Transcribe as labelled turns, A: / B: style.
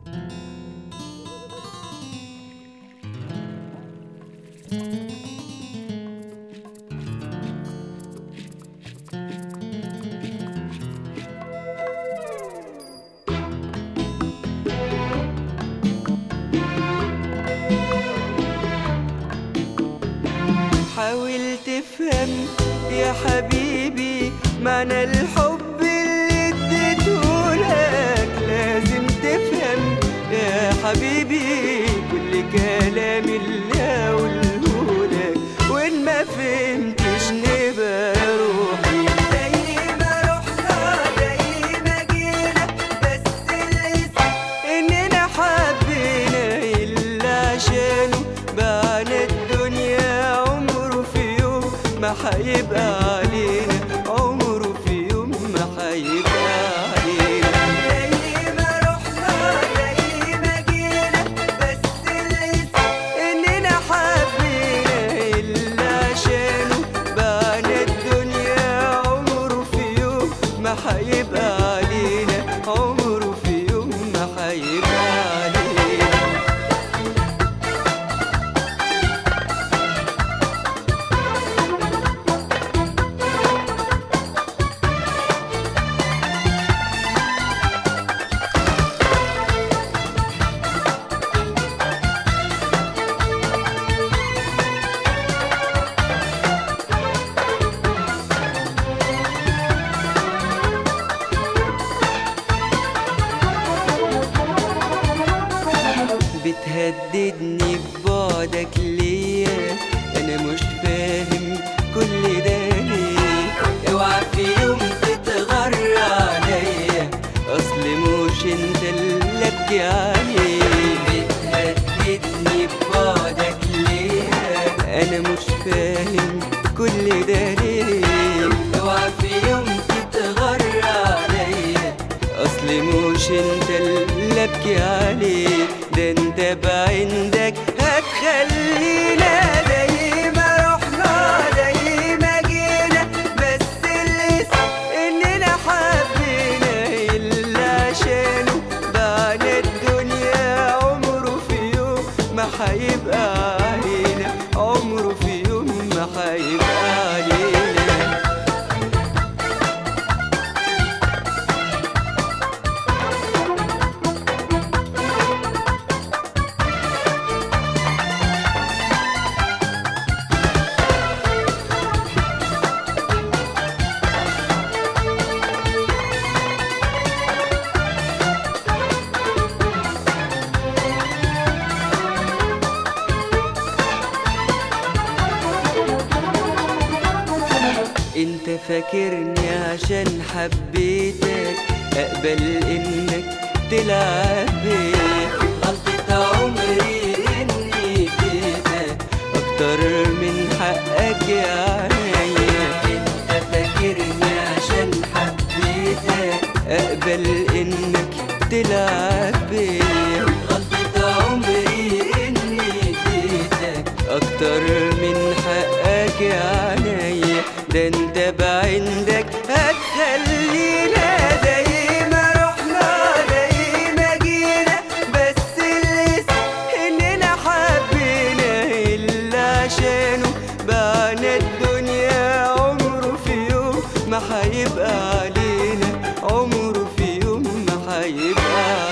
A: حاول تفهم يا حبيبي معنى الحب اللي اديتهولك لازم تفهم يا حبيبي كل كلام اللي هقولهولك وان ما فهمتش نبقى يا روحي زي ما رحنا زي ما جينا بس الاسم اننا حبينا الا عشانه بعنا الدنيا عمره في يوم ما هيبقى علينا عمره في يوم ما هيبقى علينا زي ما رحنا زي ما جينا بس الاسم اننا حبينا الا عشانه بعنا الدنيا عمره في يوم ما هيبقى علينا عمره في يوم ما هيبقى علينا بتهددني ببعدك ليا انا مش فاهم كل ده ليه اوعى في يوم تتغر عليا اصل مش انت اللي ابكي عليه بتهددني ببعدك ليا انا مش فاهم كل ده ليه اوعى في يوم تتغر عليا اصل مش انت اللي ابكي عليه ده انت بعندك هتخلينا زي ما رحنا زي ما جينا بس الاسم اننا حبينا الا عشانه بعنا الدنيا عمره في يوم ما هيبقى علينا عمره في يوم ما هيبقى علينا انت فاكرني عشان حبيتك اقبل انك تلعب بيا غلطة عمري اني اديتك اكتر من حقك يا عينيا انت فاكرني عشان حبيتك اقبل انك تلعب بيا غلطة عمري اني اديتك اكتر من حقك يا عينيا ده انت بعندك هتخلينا زي ما رحنا زي ما جينا بس الاسم اننا حبينا الا عشانه بعنا الدنيا عمره في يوم ما هيبقى علينا عمره في يوم ما هيبقى